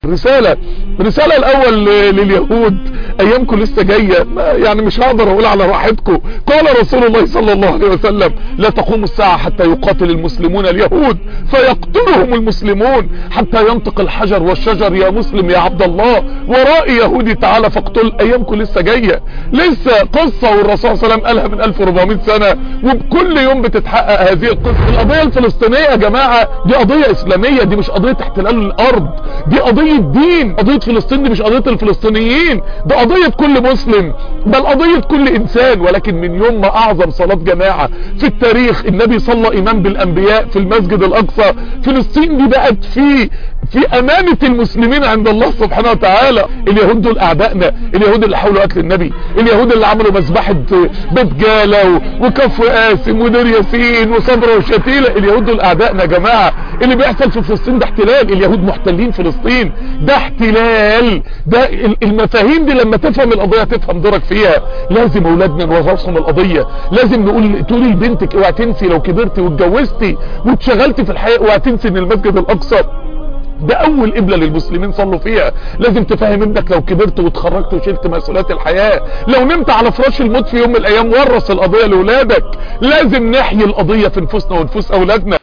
رسالة رسالة الاول لليهود ايامكم لسه جاية يعني مش هقدر اقول على راحتكم قال رسول الله صلى الله عليه وسلم لا تقوم الساعة حتى يقاتل المسلمون اليهود فيقتلهم المسلمون حتى ينطق الحجر والشجر يا مسلم يا عبد الله ورائي يهودي تعالى فاقتل ايامكم لسه جاية لسه قصة والرسول صلى الله عليه وسلم قالها من 1400 سنة وبكل يوم بتتحقق هذه القصة القضية الفلسطينية يا جماعة دي قضية اسلامية دي مش قضية احتلال الارض دي قضية دين قضية فلسطين دي مش قضية الفلسطينيين ده قضية كل مسلم بل قضية كل انسان ولكن من يوم ما اعظم صلاة جماعة في التاريخ النبي صلى امام بالانبياء في المسجد الاقصى فلسطين دي بقت في في امانة المسلمين عند الله سبحانه وتعالى اليهود دول اعدائنا اليهود اللي حاولوا قتل النبي اليهود اللي عملوا مذبحة بيت جالة وكفر قاسم ودير ياسين وصبرا وشتيلة اليهود دول اعدائنا يا جماعة اللي بيحصل في فلسطين ده احتلال اليهود محتلين فلسطين ده احتلال ده المفاهيم دي لما تفهم القضية تفهم دورك فيها لازم اولادنا نورثهم القضية لازم نقول تقولي لبنتك اوعى تنسي لو كبرتي واتجوزتي واتشغلتي في الحياة اوعى تنسي ان المسجد الاقصى ده اول قبلة للمسلمين صلوا فيها لازم تفهم ابنك لو كبرت واتخرجت وشلت مسؤوليات الحياة لو نمت على فراش الموت في يوم من الايام ورث القضية لاولادك لازم نحيي القضية في نفوسنا ونفوس اولادنا